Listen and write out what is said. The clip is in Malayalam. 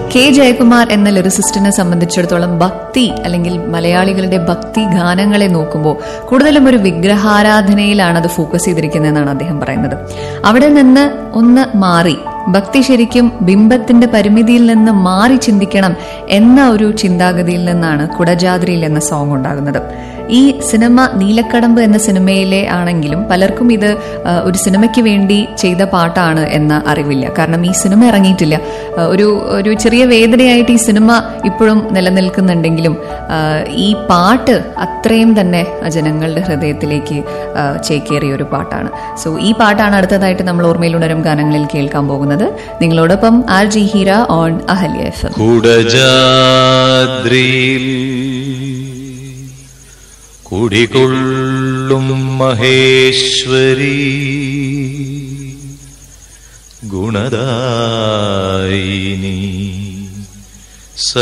കെ ജയകുമാർ എന്ന ലിറിസിസ്റ്റിനെ സംബന്ധിച്ചിടത്തോളം ഭക്തി അല്ലെങ്കിൽ മലയാളികളുടെ ഭക്തി ഗാനങ്ങളെ നോക്കുമ്പോൾ കൂടുതലും ഒരു വിഗ്രഹാരാധനയിലാണ് അത് ഫോക്കസ് ചെയ്തിരിക്കുന്നതെന്നാണ് അദ്ദേഹം പറയുന്നത് അവിടെ നിന്ന് ഒന്ന് മാറി ഭക്തി ശരിക്കും ബിംബത്തിന്റെ പരിമിതിയിൽ നിന്ന് മാറി ചിന്തിക്കണം എന്ന ഒരു ചിന്താഗതിയിൽ നിന്നാണ് കുടജാദ്രിയിൽ എന്ന സോങ് ഉണ്ടാകുന്നത് ഈ സിനിമ നീലക്കടമ്പ് എന്ന സിനിമയിലെ ആണെങ്കിലും പലർക്കും ഇത് ആ, ഒരു സിനിമയ്ക്ക് വേണ്ടി ചെയ്ത പാട്ടാണ് എന്ന അറിവില്ല കാരണം ഈ സിനിമ ഇറങ്ങിയിട്ടില്ല ആ, ഒരു ഒരു ചെറിയ വേദനയായിട്ട് ഈ സിനിമ ഇപ്പോഴും നിലനിൽക്കുന്നുണ്ടെങ്കിലും ആ, ഈ പാട്ട് അത്രയും തന്നെ ജനങ്ങളുടെ ഹൃദയത്തിലേക്ക് ആ, ചേക്കേറിയ ഒരു പാട്ടാണ് സോ ഈ പാട്ടാണ് അടുത്തതായിട്ട് നമ്മൾ ഓർമ്മയിലുണരും ഗാനങ്ങളിൽ കേൾക്കാൻ പോകുന്നത് നിങ്ങളോടൊപ്പം R G Heera on Ahalya F M കുടജാദ്രിയിൽ കുടികൊള്ളും മഹേശ്വരി ഗുണദായിനി